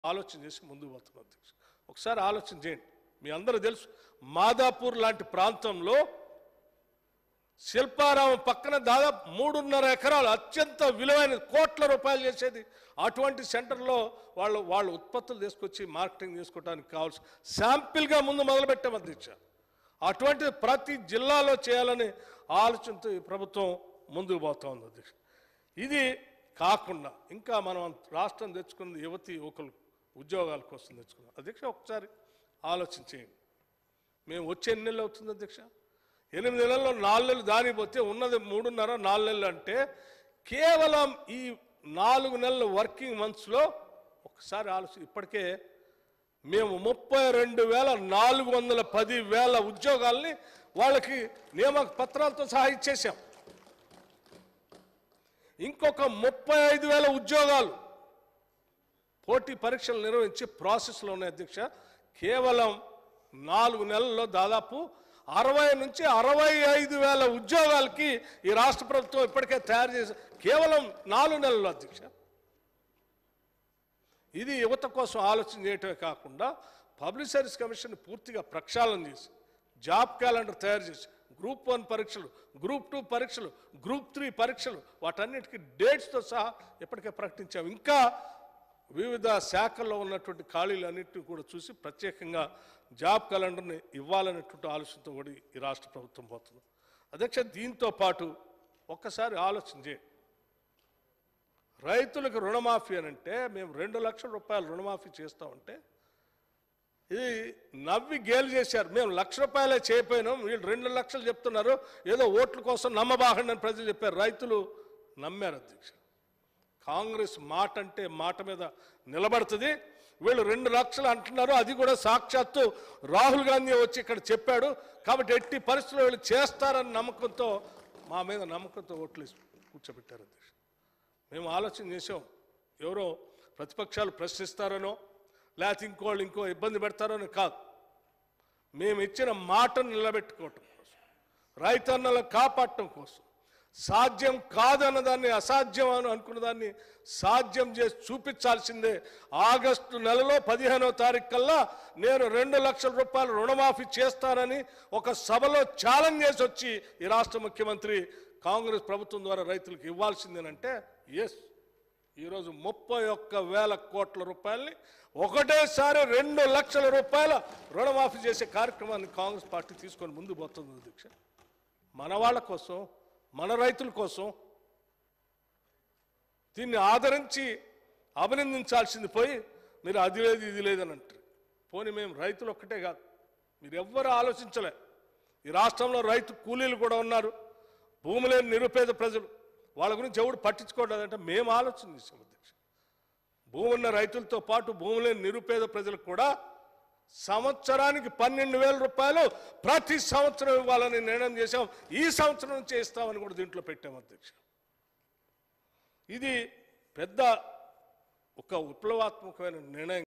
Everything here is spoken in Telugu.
ఆలోచన చేసి ముందుకు పోతున్నాం అధ్యక్ష ఒకసారి ఆలోచన చేయండి మీ అందరూ తెలుసు మాదాపూర్ లాంటి ప్రాంతంలో శిల్పారామం పక్కన దాదాపు మూడున్నర ఎకరాలు అత్యంత విలువైన కోట్ల రూపాయలు చేసేది అటువంటి సెంటర్లో వాళ్ళు వాళ్ళు ఉత్పత్తులు తీసుకొచ్చి మార్కెటింగ్ చేసుకోవడానికి కావాల్సి శాంపిల్గా ముందు మొదలుపెట్టాం అధ్యక్ష అటువంటిది ప్రతి జిల్లాలో చేయాలని ఆలోచనతో ఈ ప్రభుత్వం ముందుకు పోతా ఉంది అధ్యక్ష ఇది కాకుండా ఇంకా మనం రాష్ట్రం తెచ్చుకున్నది యువతి యువకులు ఉద్యోగాల కోసం తెచ్చుకున్నాం అధ్యక్ష ఒకసారి ఆలోచన చేయండి మేము వచ్చే ఎన్ని నెలలు అవుతుంది అధ్యక్ష ఎనిమిది నెలల్లో నాలుగు నెలలు దానిపోతే ఉన్నది మూడున్నర నాలుగు నెలలు అంటే కేవలం ఈ నాలుగు నెలల వర్కింగ్ మంత్స్లో ఒకసారి ఆలోచన ఇప్పటికే మేము ముప్పై రెండు వేల నాలుగు వందల పది వేల ఉద్యోగాల్ని వాళ్ళకి నియామక పత్రాలతో సహా ఇచ్చేసాం ఇంకొక ముప్పై ఐదు వేల ఉద్యోగాలు పోటీ పరీక్షలు నిర్వహించి ప్రాసెస్లో ఉన్నాయి అధ్యక్ష కేవలం నాలుగు నెలల్లో దాదాపు అరవై నుంచి అరవై ఐదు వేల ఉద్యోగాలకి ఈ రాష్ట్ర ప్రభుత్వం ఇప్పటికే తయారు చేసి కేవలం నాలుగు నెలల్లో అధ్యక్ష ఇది యువత కోసం ఆలోచన చేయటమే కాకుండా పబ్లిక్ సర్వీస్ కమిషన్ పూర్తిగా ప్రక్షాళన చేసి జాబ్ క్యాలెండర్ తయారు చేసి గ్రూప్ వన్ పరీక్షలు గ్రూప్ టూ పరీక్షలు గ్రూప్ త్రీ పరీక్షలు వాటన్నిటికీ డేట్స్తో సహా ఇప్పటికే ప్రకటించాం ఇంకా వివిధ శాఖల్లో ఉన్నటువంటి ఖాళీలన్నింటినీ కూడా చూసి ప్రత్యేకంగా జాబ్ క్యాలెండర్ని ఇవ్వాలనేటువంటి ఆలోచనతో కూడా ఈ రాష్ట్ర ప్రభుత్వం పోతుంది అధ్యక్ష దీంతో పాటు ఒక్కసారి ఆలోచన చేయండి రైతులకు రుణమాఫీ అని అంటే మేము రెండు లక్షల రూపాయలు రుణమాఫీ చేస్తామంటే ఇది నవ్వి గేలు చేశారు మేము లక్ష రూపాయలే చేయపోయినాం వీళ్ళు రెండు లక్షలు చెప్తున్నారు ఏదో ఓట్ల కోసం నమ్మబాగండి అని ప్రజలు చెప్పారు రైతులు నమ్మారు అధ్యక్ష కాంగ్రెస్ మాట అంటే మాట మీద నిలబడుతుంది వీళ్ళు రెండు లక్షలు అంటున్నారు అది కూడా సాక్షాత్తు రాహుల్ గాంధీ వచ్చి ఇక్కడ చెప్పాడు కాబట్టి ఎట్టి పరిస్థితుల్లో వీళ్ళు చేస్తారని నమ్మకంతో మా మీద నమ్మకంతో ఓట్లు వేసి కూర్చోబెట్టారు అధ్యక్ష మేము ఆలోచన చేసాం ఎవరో ప్రతిపక్షాలు ప్రశ్నిస్తారనో లేకపోతే ఇంకోళ్ళు ఇంకో ఇబ్బంది పెడతారని కాదు మేము ఇచ్చిన మాటను నిలబెట్టుకోవటం కోసం రైతన్నలను కాపాడటం కోసం సాధ్యం కాదన్న దాన్ని అసాధ్యం అని అనుకున్న దాన్ని సాధ్యం చేసి చూపించాల్సిందే ఆగస్టు నెలలో పదిహేనో తారీఖు కల్లా నేను రెండు లక్షల రూపాయలు రుణమాఫీ చేస్తానని ఒక సభలో ఛాలెంజ్ చేసి వచ్చి ఈ రాష్ట్ర ముఖ్యమంత్రి కాంగ్రెస్ ప్రభుత్వం ద్వారా రైతులకు ఇవ్వాల్సిందేనంటే ఎస్ ఈరోజు ముప్పై ఒక్క వేల కోట్ల రూపాయల్ని ఒకటేసారి రెండు లక్షల రూపాయల రుణమాఫీ చేసే కార్యక్రమాన్ని కాంగ్రెస్ పార్టీ తీసుకొని ముందు పోతుంది అధ్యక్ష మన వాళ్ళ కోసం మన రైతుల కోసం దీన్ని ఆదరించి అభినందించాల్సింది పోయి మీరు అది లేదు ఇది లేదని అంటారు పోనీ మేము రైతులు ఒక్కటే కాదు మీరు ఎవ్వరు ఆలోచించలే ఈ రాష్ట్రంలో రైతు కూలీలు కూడా ఉన్నారు భూమి లేని నిరుపేద ప్రజలు వాళ్ళ గురించి ఎవడు పట్టించుకోవడం అంటే మేము ఆలోచన చేసాం అధ్యక్ష భూమి ఉన్న రైతులతో పాటు భూమి లేని నిరుపేద ప్రజలకు కూడా సంవత్సరానికి పన్నెండు వేల రూపాయలు ప్రతి సంవత్సరం ఇవ్వాలని నిర్ణయం చేశాం ఈ సంవత్సరం నుంచి ఇస్తామని కూడా దీంట్లో పెట్టాం అధ్యక్ష ఇది పెద్ద ఒక విప్లవాత్మకమైన నిర్ణయం